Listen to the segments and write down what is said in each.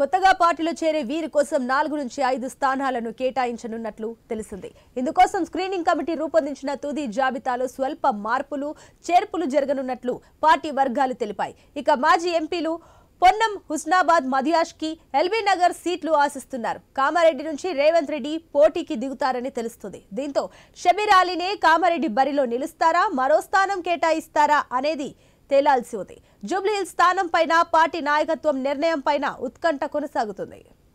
కొత్తగా పార్టీలో చేరే వీరి కోసం నాలుగు నుంచి ఐదు స్థానాలను కేటాయించనున్నట్లు తెలిసింది ఇందుకోసం స్క్రీనింగ్ కమిటీ రూపొందించిన తుది జాబితాలో స్వల్ప మార్పులు చేర్పులు జరగనున్నట్లు పార్టీ వర్గాలు తెలిపాయి ఇక మాజీ ఎంపీలు పొన్నం హుస్నాబాద్ మదియాష్ కి ఎల్బీ నగర్ సీట్లు ఆశిస్తున్నారు కామారెడ్డి నుంచి రేవంత్ రెడ్డి పోటీకి దిగుతారని తెలుస్తుంది దీంతో షబీర్ అలీనే కామారెడ్డి బరిలో నిలుస్తారా మరో స్థానం కేటాయిస్తారా అనేది తేలాల్సి ఉంది జూబ్లీహిల్స్ స్థానం పైన పార్టీ నాయకత్వం నిర్ణయం పైన ఉత్కంఠ కొనసాగుతుంది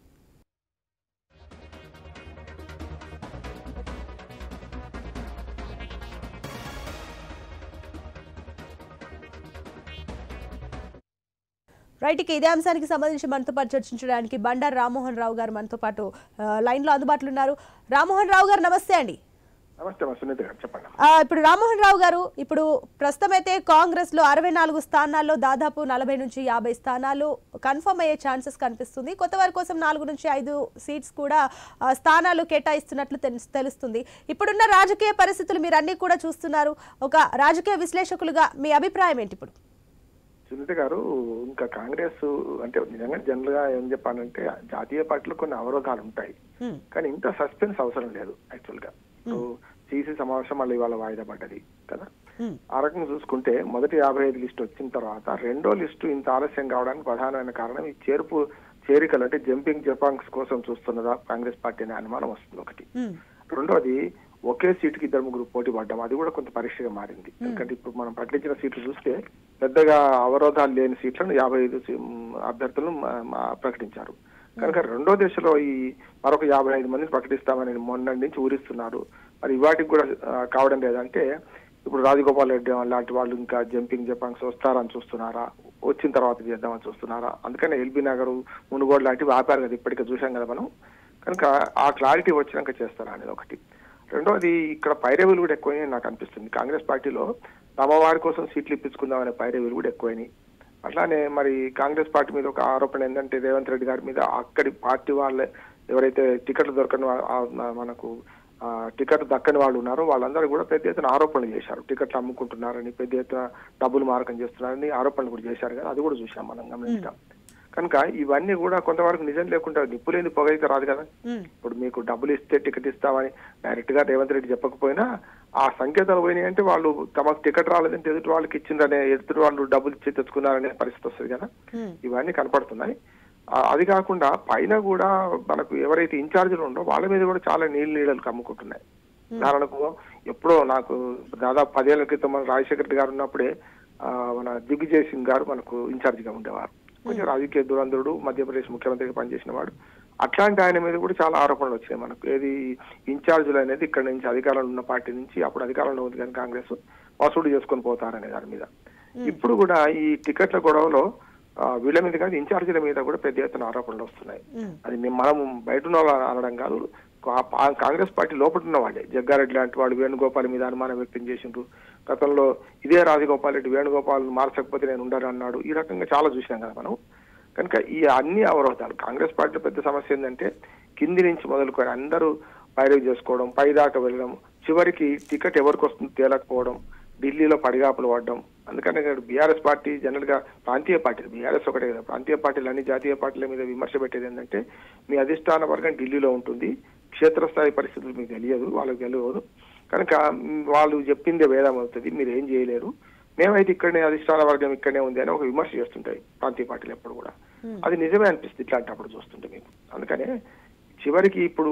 రైట్ ఇక ఇదే అంశానికి సంబంధించి మనతో పాటు చర్చించడానికి బండారు రామ్మోహన్ రావు గారు మనతో పాటు ఆ, లైన్లో అందుబాటులో ఉన్నారు రామ్మోహన్ రావు గారు నమస్తే అండి నమస్తే మా సునీత గారు చెప్పండి ఆ, ఇప్పుడు రామ్మోహన్ రావు గారు ఇప్పుడు ప్రస్తుతం అయితే కాంగ్రెస్ లో అరవై నాలుగు స్థానాల్లో దాదాపు నలభై నుంచి యాభై స్థానాలు కన్ఫర్మ్ అయ్యే ఛాన్సెస్ కనిపిస్తుంది కొత్త వారి కోసం నాలుగు నుంచి ఐదు సీట్స్ కూడా ఆ, స్థానాలు కేటాయిస్తున్నట్లు తెలు- తెలుస్తుంది ఇప్పుడున్న రాజకీయ పరిస్థితులు మీరు అన్ని కూడా చూస్తున్నారు ఒక రాజకీయ విశ్లేషకులుగా మీ అభిప్రాయం ఏంటి ఇప్పుడు సునీత గారు ఇంకా కాంగ్రెస్ అంటే నిజంగా జనరల్ గా ఏం చెప్పాలంటే జాతీయ పార్టీలో కొన్ని అవరోధాలు ఉంటాయి హ్మ్. కానీ ఇంత సస్పెన్స్ అవసరం లేదు యాక్చువల్ గా ఇప్పుడు సీసీ సమావేశం మళ్ళీ ఇవాళ వాయిదా పడ్డది కదా హ్మ్. ఆ రకంగా చూసుకుంటే మొదటి యాభై ఐదు లిస్టు వచ్చిన తర్వాత రెండో లిస్టు ఇంత ఆలస్యం కావడానికి ప్రధానమైన కారణం ఈ చేర్పు చేరికలు అంటే జంపింగ్ జపాంగ్స్ కోసం చూస్తున్నదా కాంగ్రెస్ పార్టీ అనే అనుమానం వస్తుంది ఒకటి హ్మ్. రెండోది ఒకే సీటుకి ఇద్దరు ముగ్గురు పోటీ పడ్డాం అది కూడా కొంత పరీక్షగా మారింది ఎందుకంటే ఇప్పుడు మనం ప్రకటించిన సీట్లు చూస్తే పెద్దగా అవరోధాలు లేని సీట్లను యాభై ఐదు సీ- మ్, అభ్యర్థులను మా- మా- ప్రకటించారు కనుక రెండో దశలో ఈ మరొక యాభై ఐదు మందిని ప్రకటిస్తామని మొన్న నుంచి ఊరిస్తున్నారు మరి వాటికి కూడా ఆ, కావడం లేదంటే ఇప్పుడు రాజగోపాల్ రెడ్డి లాంటి వాళ్ళు ఇంకా జంపింగ్ జపాంగ్స్ వస్తారని చూస్తున్నారా వచ్చిన తర్వాత చేద్దామని చూస్తున్నారా అందుకని ఎల్బీ నగర్ మునుగోడు లాంటివి ఆపారు కదా ఇప్పటికే చూసాం కదా మనం కనుక ఆ క్లారిటీ వచ్చినాక చేస్తారా అనేది ఒకటి రెండోది ఇక్కడ పైరవీలు కూడా ఎక్కువైనాయి నాకు అనిపిస్తుంది కాంగ్రెస్ పార్టీలో తమ వారి కోసం సీట్లు ఇప్పించుకుందాం అనే పైరవీలు కూడా ఎక్కువైనాయి అట్లానే మరి కాంగ్రెస్ పార్టీ మీద ఒక ఆరోపణ ఏంటంటే రేవంత్ రెడ్డి గారి మీద అక్కడి పార్టీ వాళ్ళే ఎవరైతే టికెట్లు దొరకని వా- ఆ మనకు ఆ, టికెట్ దక్కని వాళ్ళు ఉన్నారో వాళ్ళందరూ కూడా పెద్ద ఎత్తున ఆరోపణలు చేశారు టికెట్లు అమ్ముకుంటున్నారని పెద్ద ఎత్తున డబ్బులు మారకం చేస్తున్నారని ఆరోపణలు కూడా చేశారు కదా అది కూడా చూసాం మనం గమనించాం కనుక ఇవన్నీ కూడా కొంతవరకు నిజం లేకుండా నిప్పులేని పొగైతే రాదు కదా హ్మ్. ఇప్పుడు మీకు డబ్బులు ఇస్తే టికెట్ ఇస్తామని డైరెక్ట్ గా రేవంత్ రెడ్డి చెప్పకపోయినా ఆ సంకేతాలు పోయినాయి అంటే వాళ్ళు తమకు టికెట్ రాలేదంటే ఎదుటి వాళ్ళకి ఇచ్చిందనే ఎదుటి వాళ్ళు డబ్బులు ఇచ్చి తెచ్చుకున్నారనే పరిస్థితి వస్తుంది కదా హ్మ్. ఇవన్నీ కనపడుతున్నాయి ఆ, అది కాకుండా పైన కూడా మనకు ఎవరైతే ఇన్ఛార్జీలు ఉండో వాళ్ళ మీద కూడా చాలా నీళ్ళు నీడలు కమ్ముకుంటున్నాయి ఉదాహరణకు ఎప్పుడో నాకు దాదాపు పదేళ్ల క్రితం మన రాజశేఖర రెడ్డి గారు ఉన్నప్పుడే ఆ, మన దిగ్విజయ్ సింగ్ గారు మనకు ఇన్ఛార్జిగా ఉండేవారు కొంచెం రాజకీయ దురంధరుడు మధ్యప్రదేశ్ ముఖ్యమంత్రిగా పనిచేసిన వాడు అట్లాంటి ఆయన మీద కూడా చాలా ఆరోపణలు వచ్చినాయి మనకు ఏది ఇన్ఛార్జీలు అనేది ఇక్కడ నుంచి అధికారంలో ఉన్న పార్టీ నుంచి అప్పుడు అధికారంలో ఉంది కానీ కాంగ్రెస్ వసూలు చేసుకొని పోతారనే దాని మీద ఇప్పుడు కూడా ఈ టికెట్ల గొడవలో ఆ, వీళ్ళ మీద కాదు ఇన్ఛార్జీల మీద కూడా పెద్ద ఎత్తున ఆరోపణలు వస్తున్నాయి హ్మ్. అది మేము మనం బయట ఉన్న వాళ్ళు అనడం కాదు కా- పా- కాంగ్రెస్ పార్టీ లోపల ఉన్న వాళ్ళే జగ్గారెడ్డి లాంటి వాడు వేణుగోపాల్ మీద అనుమానం వ్యక్తం చేసిండ్రు గతంలో ఇదే రాజగోపాల్ రెడ్డి వేణుగోపాల్ మార్చకపోతే నేను ఉండను అన్నాడు ఈ రకంగా చాలా చూసినాం కదా మనం కనుక ఈ అన్ని అవరోధాలు కాంగ్రెస్ పార్టీ పెద్ద సమస్య ఏంటంటే కింది నుంచి మొదలుకొని అందరూ పైరవి చేసుకోవడం పై దాకా వెళ్ళడం చివరికి టికెట్ ఎవరికి వస్తుంది తేలకపోవడం ఢిల్లీలో పడిగాపులు పడడం అందుకనే బీఆర్ఎస్ పార్టీ జనరల్ గా ప్రాంతీయ పార్టీలు బీఆర్ఎస్ ఒకటే కదా ప్రాంతీయ పార్టీలు అన్ని జాతీయ పార్టీల మీద విమర్శ పెట్టేది ఏంటంటే మీ అధిష్టాన వర్గం ఢిల్లీలో ఉంటుంది క్షేత్రస్థాయి పరిస్థితులు మీకు తెలియదు వాళ్ళకి తెలియదు కనుక మ్, వాళ్ళు చెప్పిందే వేదం అవుతుంది మీరు ఏం చేయలేరు మేమైతే ఇక్కడనే అధిష్టాన వర్గం ఇక్కడనే ఉంది అని ఒక విమర్శ చేస్తుంటాయి ప్రాంతీయ పార్టీలు ఎప్పుడు కూడా అది నిజమే అనిపిస్తుంది ఇట్లాంటప్పుడు చూస్తుంటే మీకు అందుకనే చివరికి ఇప్పుడు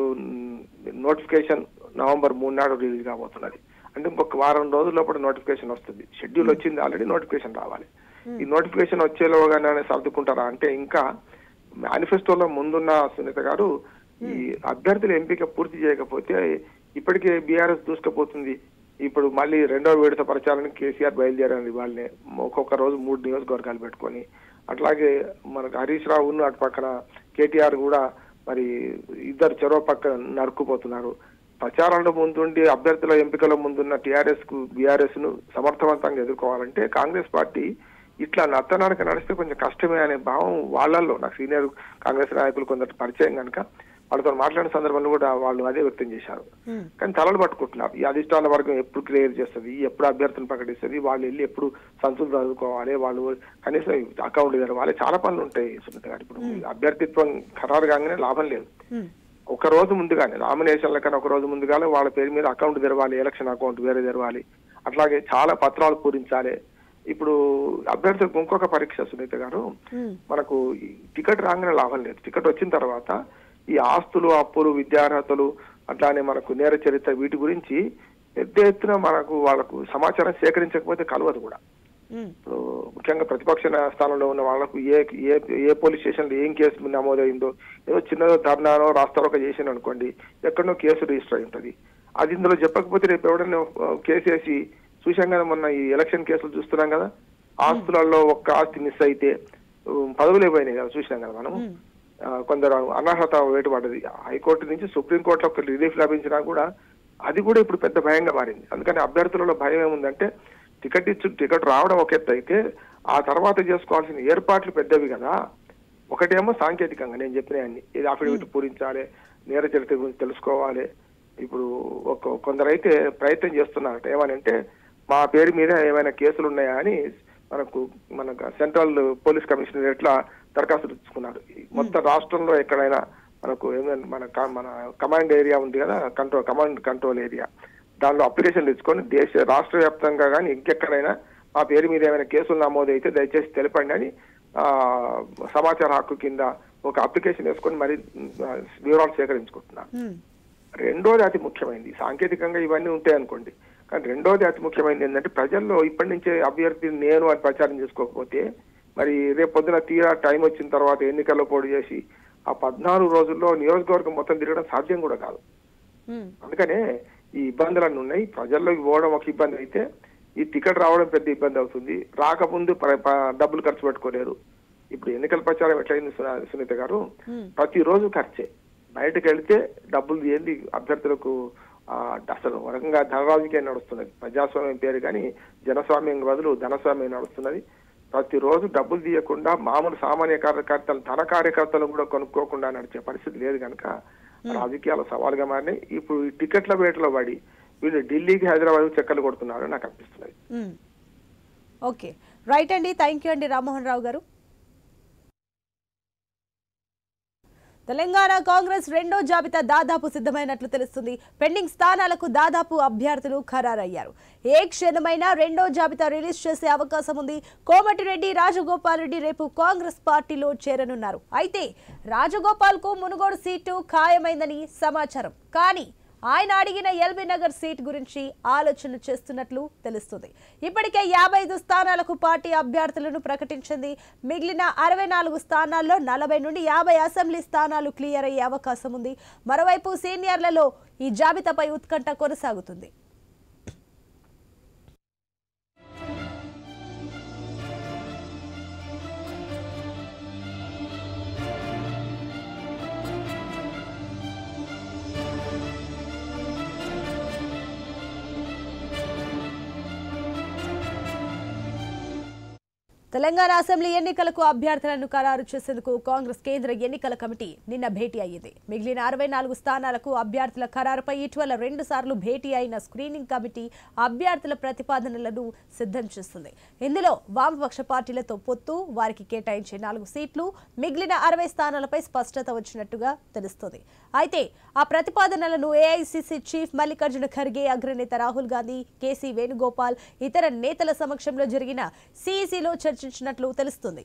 నోటిఫికేషన్ నవంబర్ మూడు నాడు రిలీజ్ కాబోతున్నది అంటే ఇంకొక వారం రోజుల లోపల నోటిఫికేషన్ వస్తుంది షెడ్యూల్ వచ్చింది ఆల్రెడీ నోటిఫికేషన్ రావాలి ఈ నోటిఫికేషన్ వచ్చేలోగానే సర్దుకుంటారా అంటే ఇంకా మేనిఫెస్టోలో ముందున్న సునీత గారు ఈ అభ్యర్థుల ఎంపిక పూర్తి చేయకపోతే ఇప్పటికే బీఆర్ఎస్ దూసుకుపోతుంది ఇప్పుడు మళ్ళీ రెండో విడత ప్రచారానికి కేసీఆర్ బయలుదేరారు వాళ్ళని ఒక్కొక్క రోజు మూడు నియోజకవర్గాలు పెట్టుకొని అట్లాగే మనకు హరీష్ రావును అటు పక్కన కేటీఆర్ కూడా మరి ఇద్దరు చెరో పక్క నరుక్కుపోతున్నారు ప్రచారంలో ముందుండి అభ్యర్థుల ఎంపికలో ముందున్న టీఆర్ఎస్ కు బీఆర్ఎస్ ను సమర్థవంతంగా ఎదుర్కోవాలంటే కాంగ్రెస్ పార్టీ ఇట్లా నత్తనానికి నడిస్తే కొంచెం కష్టమే అనే భావం వాళ్ళల్లో నాకు సీనియర్ కాంగ్రెస్ నాయకులు కొందరు పరిచయం కనుక వాళ్ళతో మాట్లాడిన సందర్భంలో కూడా వాళ్ళు అదే వ్యక్తం చేశారు ఉమ్, కానీ తలలు పట్టుకుంటున్నారు ఈ అధిష్టాన వర్గం ఎప్పుడు క్లియర్ చేస్తుంది ఎప్పుడు అభ్యర్థులను ప్రకటిస్తుంది వాళ్ళు వెళ్ళి ఎప్పుడు సంతులు చదువుకోవాలి వాళ్ళు కనీసం అకౌంట్ తెరవాలి చాలా పనులు ఉంటాయి సునీత గారు ఇప్పుడు అభ్యర్థిత్వం ఖరారు కాగానే లాభం లేదు ఉమ్, ఒక రోజు ముందుగానే నామినేషన్ల కన్నా ఒక రోజు ముందుగానే వాళ్ళ పేరు మీద అకౌంట్ తెరవాలి ఎలక్షన్ అకౌంట్ వేరే తెరవాలి అట్లాగే చాలా పత్రాలు పూరించాలి ఇప్పుడు అభ్యర్థులకు ఇంకొక పరీక్ష సునీత గారు ఉమ్, మనకు ఈ టికెట్ రాగానే లాభం లేదు టికెట్ వచ్చిన తర్వాత ఈ ఆస్తులు అప్పులు విద్యార్హతలు అట్లానే మనకు నేర చరిత్ర వీటి గురించి పెద్ద ఎత్తున మనకు వాళ్ళకు సమాచారం సేకరించకపోతే కలవదు కూడా ఉమ్, ఇప్పుడు ముఖ్యంగా ప్రతిపక్ష స్థానంలో ఉన్న వాళ్ళకు ఏ ఏ ఏ పోలీస్ స్టేషన్ లో ఏం కేసు నమోదైందో ఏదో చిన్నదో ధర్నానో రాస్తారోక చేసిన అనుకోండి ఎక్కడనో కేసు రిజిస్టర్ అయి ఉంటుంది అది ఇందులో చెప్పకపోతే రేపు ఎవడన్నా ఆ, కేసు వేసి చూసాం కదా మొన్న ఈ ఎలక్షన్ కేసులు చూస్తున్నాం కదా ఆస్తులలో ఒక్క ఆస్తి మిస్ అయితే ఉమ్, పదవులే పోయినాయి కదా చూసినాం కదా మనం ఉమ్, ఆ, కొందరు అనర్హత వేటు పడ్డది హైకోర్టు నుంచి సుప్రీంకోర్టులో ఒక రిలీఫ్ లభించినా కూడా అది కూడా ఇప్పుడు పెద్ద భయంగా మారింది అందుకని అభ్యర్థులలో భయం ఏముందంటే టికెట్ ఇచ్చు టికెట్ రావడం ఒక ఎత్తు అయితే ఆ తర్వాత చేసుకోవాల్సిన ఏర్పాట్లు పెద్దవి కదా ఒకటేమో సాంకేతికంగా నేను చెప్పిన అన్ని ఇది అఫిడవిట్ పూరించాలి నేర చరిత్ర గురించి తెలుసుకోవాలి ఇప్పుడు ఒక కొందరైతే ప్రయత్నం చేస్తున్నారట ఏమనంటే మా పేరు మీద ఏమైనా కేసులు ఉన్నాయా అని మనకు మన సెంట్రల్ పోలీస్ కమిషనర్ ఎట్లా దరఖాస్తులు ఇచ్చుకున్నారు ఈ మొత్తం రాష్ట్రంలో ఎక్కడైనా మనకు ఏమైనా మన క- మన కమాండ్ ఏరియా ఉంది కదా కంట్రోల్ కమాండ్ కంట్రోల్ ఏరియా దానిలో అప్లికేషన్ తెచ్చుకొని దేశ రాష్ట్ర వ్యాప్తంగా కానీ ఇంకెక్కడైనా మా పేరు మీద ఏమైనా కేసులు నమోదైతే దయచేసి తెలపండి అని ఆ, సమాచార హక్కు కింద ఒక అప్లికేషన్ వేసుకొని మరి ఆ, వివరాలు సేకరించుకుంటున్నారు ఉమ్, రెండోది అతి ముఖ్యమైనది సాంకేతికంగా ఇవన్నీ ఉంటాయి అనుకోండి కానీ రెండోది అతి ముఖ్యమైనది ఏంటంటే ప్రజల్లో ఇప్పటి నుంచే అభ్యర్థి నేను అని ప్రచారం చేసుకోకపోతే మరి రేపు పొద్దున తీరా టైం వచ్చిన తర్వాత ఎన్నికల్లో పోటీ చేసి ఆ పద్నాలుగు రోజుల్లో నియోజకవర్గం మొత్తం తిరగడం సాధ్యం కూడా కాదు ఉమ్, అందుకనే ఈ ఇబ్బందులన్నీ ఉన్నాయి ప్రజల్లోకి పోవడం ఒక ఇబ్బంది అయితే ఈ టికెట్ రావడం పెద్ద ఇబ్బంది అవుతుంది రాకముందు ప- ప- డబ్బులు ఖర్చు పెట్టుకోలేరు ఇప్పుడు ఎన్నికల ప్రచారం ఎట్లయింది సు- సునీత గారు ఉమ్, ప్రతిరోజు ఖర్చే బయటకు వెళ్తే డబ్బులు ఏంది అభ్యర్థులకు ఆ, అసలు ఒక రకంగా ధన రాజకీయం నడుస్తున్నది ప్రజాస్వామ్యం పేరు కానీ జనస్వామ్యం బదులు ధనస్వామ్యం నడుస్తున్నది ప్రతిరోజు డబ్బులు తీయకుండా మామూలు సామాన్య కార్యకర్తలు ధన కార్యకర్తలు కూడా కొనుక్కోకుండా నడిచే పరిస్థితి లేదు కనుక రాజకీయాలు సవాలుగా మారినాయి ఇప్పుడు ఈ టికెట్ల వేటలో పడి వీళ్ళు ఢిల్లీకి హైదరాబాద్ చక్కర్లు కొడుతున్నారని నాకు అనిపిస్తున్నది ఉమ్. ఓకే రైట్ అండి థ్యాంక్ యూ అండి రామ్మోహన్ రావు గారు తెలంగాణ కాంగ్రెస్ రెండో జాబితా దాదాపు సిద్ధమైనట్లు తెలుస్తుంది పెండింగ్ స్థానాలకు దాదాపు అభ్యర్థులు ఖరారయ్యారు ఏ క్షణమైనా రెండో జాబితా రిలీజ్ చేసే అవకాశం ఉంది కోమటిరెడ్డి రాజగోపాల్ రెడ్డి రేపు కాంగ్రెస్ పార్టీలో చేరనున్నారు అయితే రాజగోపాల్ కు మునుగోడు సీటు ఖాయమైందని సమాచారం కానీ ఆయన అడిగిన ఎల్బీ నగర్ సీట్ గురించి ఆలోచన చేస్తున్నట్లు తెలుస్తుంది ఇప్పటికే యాభై ఐదు స్థానాలకు పార్టీ అభ్యర్థులను ప్రకటించింది మిగిలిన అరవై నాలుగు స్థానాల్లో నలభై నుండి యాభై అసెంబ్లీ స్థానాలు క్లియర్ అయ్యే అవకాశం ఉంది మరోవైపు సీనియర్లలో ఈ జాబితాపై ఉత్కంఠ కొనసాగుతుంది తెలంగాణ అసెంబ్లీ ఎన్నికలకు అభ్యర్థులను ఖరారు చేసేందుకు కాంగ్రెస్ కేంద్ర ఎన్నికల కమిటీ నిన్న భేటీ అయ్యింది మిగిలిన అరవై నాలుగు స్థానాలకు అభ్యర్థుల ఖరారుపై ఇటీవల రెండు సార్లు భేటీ అయిన స్క్రీనింగ్ కమిటీ అభ్యర్థుల ప్రతిపాదనలను సిద్ధం చేస్తుంది ఇందులో వామపక్ష పార్టీలతో పొత్తు వారికి కేటాయించే నాలుగు సీట్లు మిగిలిన అరవై స్థానాలపై స్పష్టత వచ్చినట్టుగా తెలుస్తుంది అయితే ఆ ప్రతిపాదనలను ఏఐసిసి చీఫ్ మల్లికార్జున ఖర్గే అగ్రనేత రాహుల్ గాంధీ కేసీ వేణుగోపాల్ ఇతర నేతల సమక్షంలో జరిగిన సిఈసిలో చర్చించినట్లు తెలుస్తుంది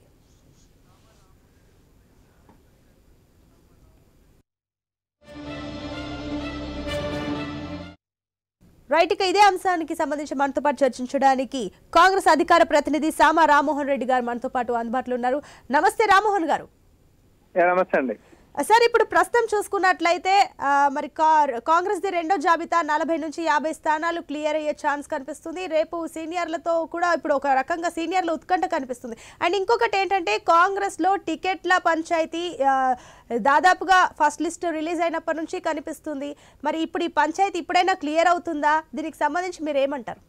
రైట్ ఇక ఇదే అంశానికి సంబంధించి మనతో పాటు చర్చించడానికి కాంగ్రెస్ అధికార ప్రతినిధి సామా రామ్మోహన్ రెడ్డి గారు మనతో పాటు అందుబాటులో ఉన్నారు నమస్తే రామ్మోహన్ గారు యా, నమస్తే అండి సార్ ఇప్పుడు ప్రస్తుతం చూసుకున్నట్లయితే ఆ, మరి కా- కాంగ్రెస్ ది రెండో జాబితా నలభై నుంచి యాభై స్థానాలు క్లియర్ అయ్యే ఛాన్స్ కనిపిస్తుంది రేపు సీనియర్లతో కూడా ఇప్పుడు ఒక రకంగా సీనియర్ల ఉత్కంఠ కనిపిస్తుంది అండ్ ఇంకొకటి ఏంటంటే కాంగ్రెస్ లో టికెట్ల పంచాయతీ ఆ, దాదాపుగా ఫస్ట్ లిస్ట్ రిలీజ్ అయినప్పటి నుంచి కనిపిస్తుంది మరి ఇప్పుడు ఈ పంచాయతీ ఇప్పుడైనా క్లియర్ అవుతుందా దీనికి సంబంధించి మీరు ఏమంటారు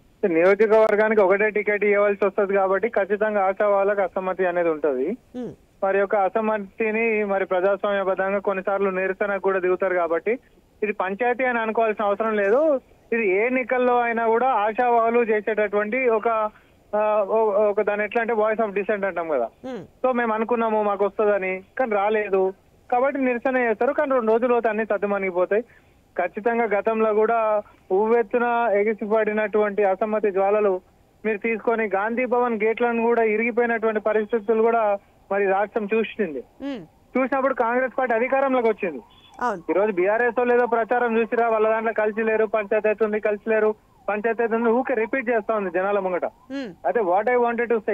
నియోజకవర్గానికి ఒకటే టికెట్ ఇవ్వాల్సి వస్తుంది కాబట్టి ఖచ్చితంగా ఆశా వాళ్ళకి అసమ్మతి అనేది ఉంటది ఉమ్, మరి యొక్క అసమ్మతిని మరి ప్రజాస్వామ్యబద్ధంగా కొన్నిసార్లు నిరసన కూడా దిగుతారు కాబట్టి ఇది పంచాయతీ అని అనుకోవాల్సిన అవసరం లేదు ఇది ఏ ఎన్నికల్లో అయినా కూడా ఆశావాహులు చేసేటటువంటి ఒక ఆ, ఓ- ఒక దాని ఎట్లా అంటే వాయిస్ ఆఫ్ డిసెంట్ అంటాం కదా ఉమ్, సో మేము అనుకున్నాము మాకు వస్తుందని కానీ రాలేదు కాబట్టి నిరసన చేస్తారు కానీ రెండు రోజులు పోతే అన్ని సర్దుమణిగిపోతాయి ఖచ్చితంగా గతంలో కూడా ఉవ్వెత్తున ఎగిసిపడినటువంటి అసమ్మతి జ్వాలలు మీరు తీసుకొని గాంధీ భవన్ గేట్లను కూడా ఇరిగిపోయినటువంటి పరిస్థితులు కూడా మరి రాష్ట్రం చూసింది ఉమ్, చూసినప్పుడు కాంగ్రెస్ పార్టీ అధికారంలోకి వచ్చింది అవును ఈ రోజు బీఆర్ఎస్ లేదో ప్రచారం చూసిరా వాళ్ళ దాంట్లో కలిసి లేరు పంచాయతీ అవుతుంది కలిసి లేరు పంచాయతీ అవుతుంది ఊకే రిపీట్ చేస్తా ఉంది జనాల ముంగట ఉమ్, అయితే what I wanted to say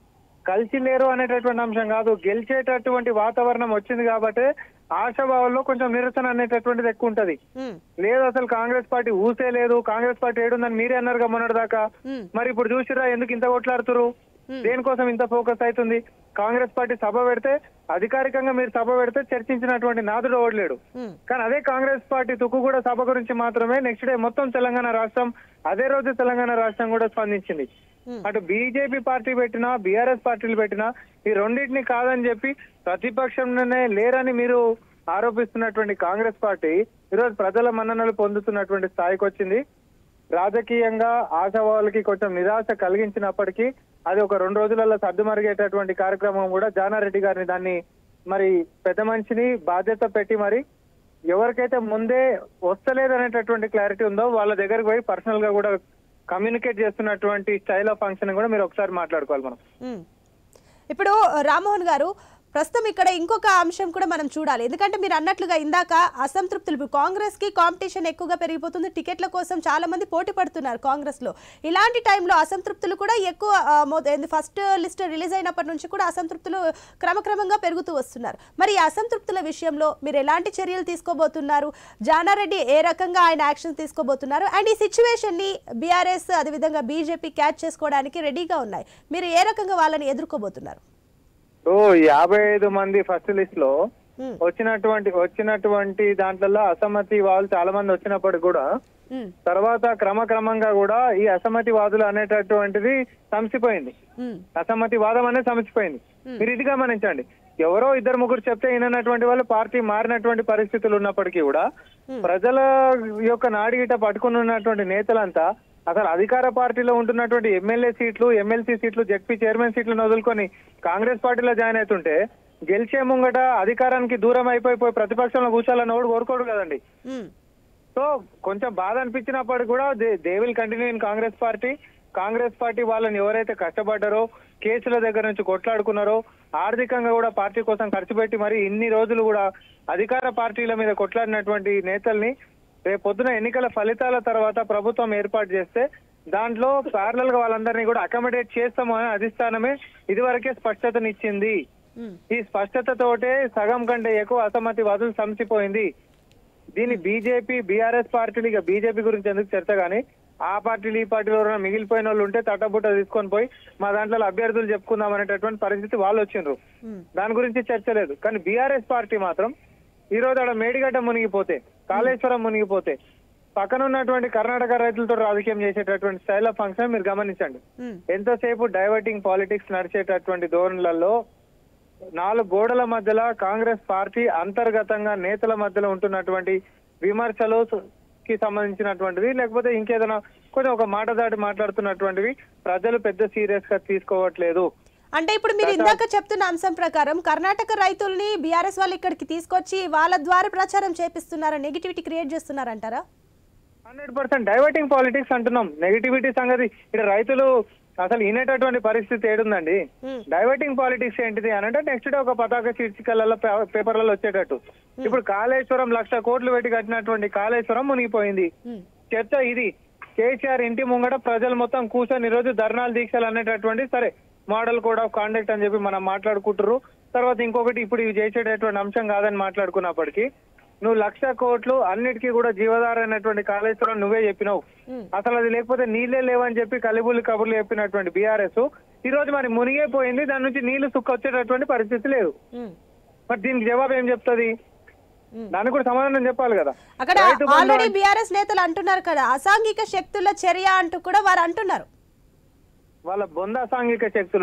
కలిసి లేరు అనేటటువంటి అంశం కాదు గెలిచేటటువంటి వాతావరణం వచ్చింది కాబట్టి ఆశాభావంలో కొంచెం నిరసన అనేటటువంటిది ఎక్కువ ఉంటది ఉమ్, లేదు అసలు కాంగ్రెస్ పార్టీ ఊసే లేదు కాంగ్రెస్ పార్టీ ఏడుందని మీరే అన్నారు మొన్నటి దాకా ఉమ్, మరి ఇప్పుడు చూసిరా ఎందుకు ఇంత కొట్లాడుతురు దేనికోసం ఇంత ఫోకస్ అవుతుంది కాంగ్రెస్ పార్టీ సభ పెడితే అధికారికంగా మీరు సభ పెడితే చర్చించినటువంటి నాదుడు ఓడలేడు ఉమ్, కానీ అదే కాంగ్రెస్ పార్టీ తుక్కుగూడ సభ గురించి మాత్రమే నెక్స్ట్ డే మొత్తం తెలంగాణ రాష్ట్రం అదే రోజు తెలంగాణ రాష్ట్రం కూడా స్పందించింది Hmm. అటు బీజేపీ పార్టీ పెట్టినా బీఆర్ఎస్ పార్టీలు పెట్టినా ఈ రెండింటిని కాదని చెప్పి ప్రతిపక్షంలోనే లేరని మీరు ఆరోపిస్తున్నటువంటి కాంగ్రెస్ పార్టీ ఈరోజు ప్రజల మన్ననలు పొందుతున్నటువంటి స్థాయికి వచ్చింది రాజకీయంగా ఆశావాళ్ళకి కొంచెం నిరాశ కలిగించినప్పటికీ అది ఒక రెండు రోజులలో సర్దుమరిగేటటువంటి కార్యక్రమం కూడా జానారెడ్డి గారిని దాన్ని మరి పెద్ద మనిషిని బాధ్యత పెట్టి మరి ఎవరికైతే ముందే వస్తలేదు అనేటటువంటి క్లారిటీ ఉందో వాళ్ళ దగ్గరికి పోయి పర్సనల్ గా కూడా కమ్యూనికేట్ చేస్తున్నటువంటి స్టైల్ ఆఫ్ ఫంక్షన్ కూడా మీరు ఒకసారి మాట్లాడుకోవాలి మనం ఉమ్. ఇప్పుడు రామ్మోహన్ గారు ప్రస్తుతం ఇక్కడ ఇంకొక అంశం కూడా మనం చూడాలి ఎందుకంటే మీరు అన్నట్లుగా ఇందాక అసంతృప్తులు ఇప్పుడు కాంగ్రెస్ కి కాంపిటీషన్ ఎక్కువగా పెరిగిపోతుంది టికెట్ల కోసం చాలా మంది పోటీ పడుతున్నారు కాంగ్రెస్ లో ఇలాంటి టైంలో అసంతృప్తులు కూడా ఎక్కువ ఫస్ట్ లిస్ట్ రిలీజ్ అయినప్పటి నుంచి కూడా అసంతృప్తులు క్రమక్రమంగా పెరుగుతూ వస్తున్నారు మరి ఈ అసంతృప్తుల విషయంలో మీరు ఎలాంటి చర్యలు తీసుకోబోతున్నారు జానారెడ్డి ఏ రకంగా ఆయన యాక్షన్ తీసుకోబోతున్నారు అండ్ ఈ సిచ్యువేషన్ ని బీఆర్ఎస్ అదేవిధంగా బీజేపీ క్యాచ్ చేసుకోవడానికి రెడీగా ఉన్నాయి మీరు ఏ రకంగా వాళ్ళని ఎదుర్కోబోతున్నారు ఓ యాభై ఐదు మంది ఫస్ట్ లిస్ట్ లో ఉమ్, వచ్చినటువంటి వచ్చినటువంటి దాంట్లో అసమ్మతి వాళ్ళు చాలా మంది వచ్చినప్పటికి కూడా ఉమ్, తర్వాత క్రమక్రమంగా కూడా ఈ అసమ్మతి వాదులు అనేటటువంటిది సంసిపోయింది ఉమ్, అసమ్మతి వాదం అనేది సమసిపోయింది మీరు ఇది గమనించండి ఎవరో ఇద్దరు ముగ్గురు చెప్తే విననటువంటి వాళ్ళు పార్టీ మారినటువంటి పరిస్థితులు ఉన్నప్పటికీ కూడా ప్రజల యొక్క నాడిగిట పట్టుకుని ఉన్నటువంటి నేతలంతా అసలు అధికార పార్టీలో ఉంటున్నటువంటి ఎమ్మెల్యే సీట్లు ఎమ్మెల్సీ సీట్లు జడ్పీ చైర్మన్ సీట్లను వదులుకొని కాంగ్రెస్ పార్టీలో జాయిన్ అవుతుంటే గెలిచే ముంగట అధికారానికి దూరం అయిపోయి ప్రతిపక్షంలో కూర్చోాలని ఓడు కోరుకోడు కదండి ఉమ్, సో కొంచెం బాధ అనిపించినప్పుడు కూడా they will continue in Congress party Congress party వాళ్ళని ఎవరైతే కష్టపడ్డారో కేసుల దగ్గర నుంచి కొట్లాడుకున్నారో ఆర్థికంగా కూడా పార్టీ కోసం ఖర్చు పెట్టి మరి ఇన్ని రోజులు కూడా అధికార పార్టీల మీద కొట్లాడినటువంటి నేతల్ని రేపు పొద్దున ఎన్నికల ఫలితాల తర్వాత ప్రభుత్వం ఏర్పాటు చేస్తే దాంట్లో ప్యారలల్ గా వాళ్ళందరినీ కూడా అకామిడేట్ చేస్తాము అని అధిష్టానమే ఇదివరకే స్పష్టతనిచ్చింది ఉమ్, ఈ స్పష్టతతోటే సగం కంటే ఎక్కువ అసమ్మతి వాదులు సమసిపోయింది దీన్ని బీజేపీ బీఆర్ఎస్ పార్టీలు ఇక బీజేపీ గురించి ఎందుకు చర్చ గానీ ఆ పార్టీలు ఈ పార్టీలు ఎవరైనా మిగిలిపోయిన వాళ్ళు ఉంటే తట్టబుట్ట తీసుకొని పోయి మా దాంట్లో అభ్యర్థులు చెప్పుకుందాం అనేటటువంటి పరిస్థితి వాళ్ళు వచ్చిండ్రు ఉమ్, దాని గురించి చర్చ లేదు కానీ బీఆర్ఎస్ పార్టీ మాత్రం ఈ రోజు ఆడ మేడిగడ్డ మునిగిపోతే కాళేశ్వరం మునిగిపోతే పక్కన ఉన్నటువంటి కర్ణాటక రైతులతో రాజకీయం చేసేటటువంటి స్టైల్ ఆఫ్ ఫంక్షన్ మీరు గమనించండి ఉమ్, ఎంతసేపు డైవర్టింగ్ పాలిటిక్స్ నడిచేటటువంటి ధోరణులలో నాలుగు గోడల మధ్యలో కాంగ్రెస్ పార్టీ అంతర్గతంగా నేతల మధ్యలో ఉంటున్నటువంటి విమర్శలు కి సంబంధించినటువంటివి లేకపోతే ఇంకేదైనా కొంచెం ఒక మాట దాటి మాట్లాడుతున్నటువంటివి ప్రజలు పెద్ద సీరియస్ గా తీసుకోవట్లేదు అంటే ఇప్పుడు మీరు ఇందాక చెప్తున్న అంశం ప్రకారం కర్ణాటక రైతుల్ని బీఆర్ఎస్ వాళ్ళు ఇక్కడికి తీసుకొచ్చి వాళ్ళ ద్వారా ప్రచారం చేపిస్తున్నారా నెగిటివిటీ క్రియేట్ చేస్తున్నారంటారా హండ్రెడ్ పర్సెంట్ డైవర్టింగ్ పాలిటిక్స్ అంటున్నాం నెగిటివిటీ సంగతి ఇక్కడ రైతులు అసలు వినేటటువంటి పరిస్థితి ఏడుందండి Hmm. డైవర్టింగ్ పాలిటిక్స్ ఏంటిది అని అంటే నెక్స్ట్ డే ఒక పతాక శీర్షికలలో పే- పేపర్లలో వచ్చేటట్టు ఇప్పుడు కాళేశ్వరం లక్ష కోట్లు పెట్టి కట్టినటువంటి కాళేశ్వరం మునిగిపోయింది ఉమ్, చర్చ ఇది కేసీఆర్ ఇంటి ముంగట ప్రజలు మొత్తం కూర్చొని ఈ రోజు ధర్నాలు దీక్షలు అనేటటువంటి సరే మోడల్ కోడ్ ఆఫ్ కాండక్ట్ అని చెప్పి మనం మాట్లాడుకుంటారు తర్వాత ఇంకొకటి ఇప్పుడు ఇవి చేసేటటువంటి అంశం కాదని మాట్లాడుకున్నప్పటికీ నువ్వు లక్ష కోట్లు అన్నిటికీ కూడా జీవధార అయినటువంటి కాళేశ్వరం నువ్వే చెప్పినావు ఉమ్, అసలు అది లేకపోతే నీళ్ళే లేవని చెప్పి కలిబుల్లి కబుర్లు చెప్పినటువంటి బీఆర్ఎస్ ఈ రోజు మరి మునిగే పోయింది దాని నుంచి నీళ్లు సుక్క వచ్చేటటువంటి పరిస్థితి లేదు ఉమ్, మరి దీనికి జవాబు ఏం చెప్తుంది ఉమ్. దానికి కూడా సమాధానం చెప్పాలి కదా అక్కడ రైతు బంధు ఆల్రెడీ బీఆర్ఎస్ నేతలు అంటున్నారు కదా అసాంఘిక శక్తుల చర్య అంటూ కూడా వారు అంటున్నారు వాళ్ళ బొంద సాంఘిక శక్తులు ఉన్నాయి.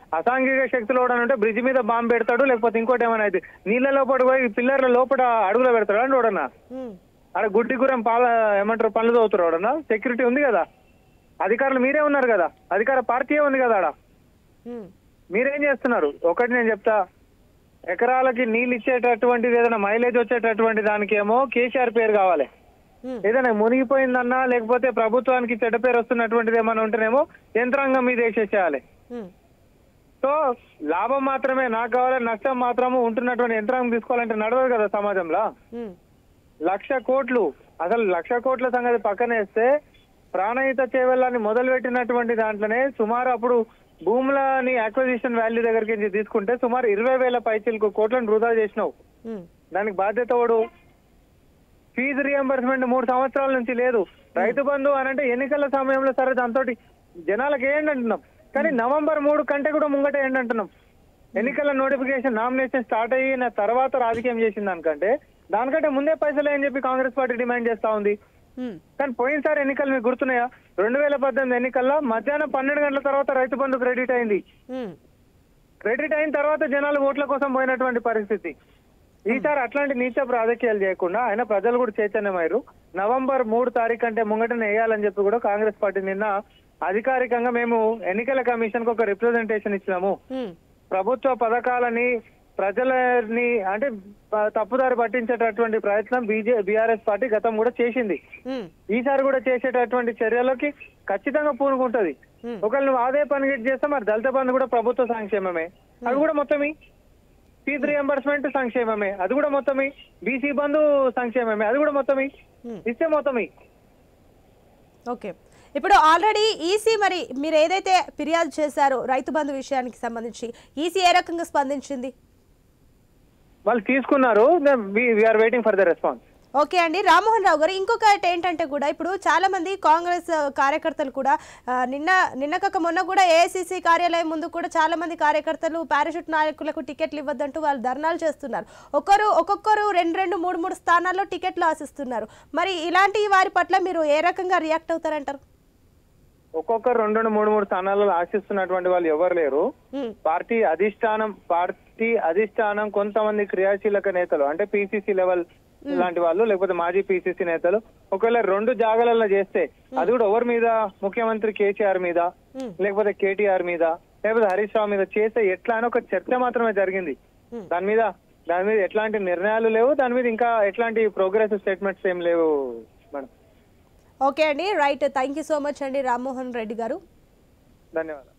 అసాంఘిక శక్తులు కూడా ఉంటే బ్రిడ్జ్ మీద బాంబు పెడతాడు లేకపోతే ఇంకోటి ఏమైనా అయితే నీళ్ళ లోపల పోయి పిల్లర్ల లోపల అడుగులో పెడతాడు అని చూడన్నా ఉమ్, అక్కడ గుడ్డి గురం పాల ఏమంటారు పనులు చదువుతారు ఎవడన్నా సెక్యూరిటీ ఉంది కదా అధికారులు మీరే ఉన్నారు కదా అధికార పార్టీయే ఉంది కదా ఆడ ఉమ్, మీరేం చేస్తున్నారు ఒకటి నేను చెప్తా ఎకరాలకి నీళ్ళు ఇచ్చేటటువంటిది ఏదైనా మైలేజ్ వచ్చేటటువంటి దానికి ఏమో కేసీఆర్ పేరు కావాలి ఉమ్, ఏదైనా మునిగిపోయిందన్నా లేకపోతే ప్రభుత్వానికి చెడ్డ పేరు వస్తున్నటువంటిది ఏమైనా ఉంటేనేమో యంత్రాంగం మీద వేసేసేయాలి ఉమ్, సో లాభం మాత్రమే నాకు కావాలి నష్టం మాత్రము ఉంటున్నటువంటి యంత్రాంగం తీసుకోవాలంటే నడవదు కదా సమాజంలో ఉమ్, లక్ష కోట్లు అసలు లక్ష కోట్ల సంగతి పక్కనేస్తే ప్రాణహిత చేవెళ్ళని మొదలు పెట్టినటువంటి దాంట్లోనే సుమారు అప్పుడు భూములని అక్విజిషన్ వాల్యూ దగ్గరికి నుంచి తీసుకుంటే సుమారు ఇరవై వేల పైచీలకు కోట్లను వృధా చేసినావు ఉమ్, దానికి బాధ్యత వాడు ఫీజు రియంబర్స్మెంట్ మూడు సంవత్సరాల నుంచి లేదు రైతు బంధు అని అంటే ఎన్నికల సమయంలో సరే దాంతో జనాలకు ఏంటి అంటున్నాం కానీ నవంబర్ మూడు కంటే కూడా ముంగట ఏంటి అంటున్నాం ఎన్నికల నోటిఫికేషన్ నామినేషన్ స్టార్ట్ అయిన తర్వాత రాజకీయం చేసిన దానికంటే దానికంటే ముందే పైసలు అని చెప్పి కాంగ్రెస్ పార్టీ డిమాండ్ చేస్తా ఉంది ఉమ్, కానీ పోయినసారి ఎన్నికలు మీకు గుర్తున్నాయా రెండు వేల పద్దెనిమిది ఎన్నికల్లో మధ్యాహ్నం పన్నెండు గంటల తర్వాత రైతు బంధు క్రెడిట్ అయింది ఉమ్, క్రెడిట్ అయిన తర్వాత జనాలు ఓట్ల కోసం పోయినటువంటి పరిస్థితి ఈసారి అట్లాంటి నీచపు రాజకీయాలు చేయకుండా ఆయన ప్రజలు కూడా చైతన్యమయ్యారు నవంబర్ మూడు తారీఖు అంటే ముంగటనే వేయాలని చెప్పి కూడా కాంగ్రెస్ పార్టీ నిన్న అధికారికంగా మేము ఎన్నికల కమిషన్ కు ఒక రిప్రజెంటేషన్ ఇచ్చినాము ఉమ్, ప్రభుత్వ పథకాలని ప్రజలని అంటే ప- తప్పుదారి పట్టించేటటువంటి ప్రయత్నం బీజే బీఆర్ఎస్ పార్టీ గతం కూడా చేసింది ఉమ్, ఈసారి కూడా చేసేటటువంటి చర్యలకి ఖచ్చితంగా పూనుకుంటది Hmm. ఒకవేళ నువ్వు అదే పని గిట్ చేస్తే మరి దళిత బంధు కూడా ప్రభుత్వ సంక్షేమమే అది కూడా మొత్తమే ఫీజు రియంబర్స్మెంట్ సంక్షేమమే అది కూడా మొత్తమే బీసీ బంధు సంక్షేమమే అది కూడా మొత్తమే Hmm. ఇస్తే మొత్తమే ఓకే ఇప్పుడు ఆల్రెడీ ఈసీ మరి మీరు ఏదైతే ఫిర్యాదు చేశారో రైతు బంధు విషయానికి సంబంధించి ఈసీ ఏ రకంగా స్పందించింది వాళ్ళు తీసుకున్నారు we are waiting for the response okay అండి రామ్మోహన్ రావు గారు ఇంకొకటి ఏంటంటే కూడా ఇప్పుడు చాలా మంది కాంగ్రెస్ ఆ, కార్యకర్తలు కూడా ఆ, నిన్న నిన్న కాక మొన్న కూడా ఏఐసిసి కార్యాలయం ముందు కూడా చాలా మంది కార్యకర్తలు పారాషూట్ నాయకులకు టికెట్లు ఇవ్వద్దంటూ వాళ్ళు ధర్నాలు చేస్తున్నారు ఒక్కరు ఒక్కొక్కరు రెండు రెండు మూడు మూడు స్థానాల్లో టికెట్లు ఆశిస్తున్నారు మరి ఇలాంటి వారి పట్ల మీరు ఏ రకంగా రియాక్ట్ అవుతారంటారు ఒక్కొక్కరు రెండు రెండు మూడు మూడు స్థానాలలో ఆశిస్తున్నటువంటి వాళ్ళు ఎవరు లేరు ఉమ్, పార్టీ అధిష్టానం పార్టీ అధిష్టానం కొంతమంది క్రియాశీలక నేతలు అంటే పిసిసి లెవెల్ లాంటి వాళ్ళు లేకపోతే మాజీ పిసిసి నేతలు ఒకవేళ రెండు జాగాలలో చేస్తే అది కూడా ఎవరి మీద ముఖ్యమంత్రి కేసీఆర్ మీద ఉమ్, లేకపోతే కేటీఆర్ మీద లేకపోతే హరీష్ రావు మీద చేస్తే ఎట్లా అని ఒక చర్చ మాత్రమే జరిగింది Hmm. దాని మీద దాని మీద ఎట్లాంటి నిర్ణయాలు లేవు దాని మీద ఇంకా ఎట్లాంటి ప్రోగ్రెస్ స్టేట్మెంట్స్ ఏం లేవు మేడం ఓకే అండి right thank you so much అండి రామ్మోహన్ రెడ్డి గారు ధన్యవాదాలు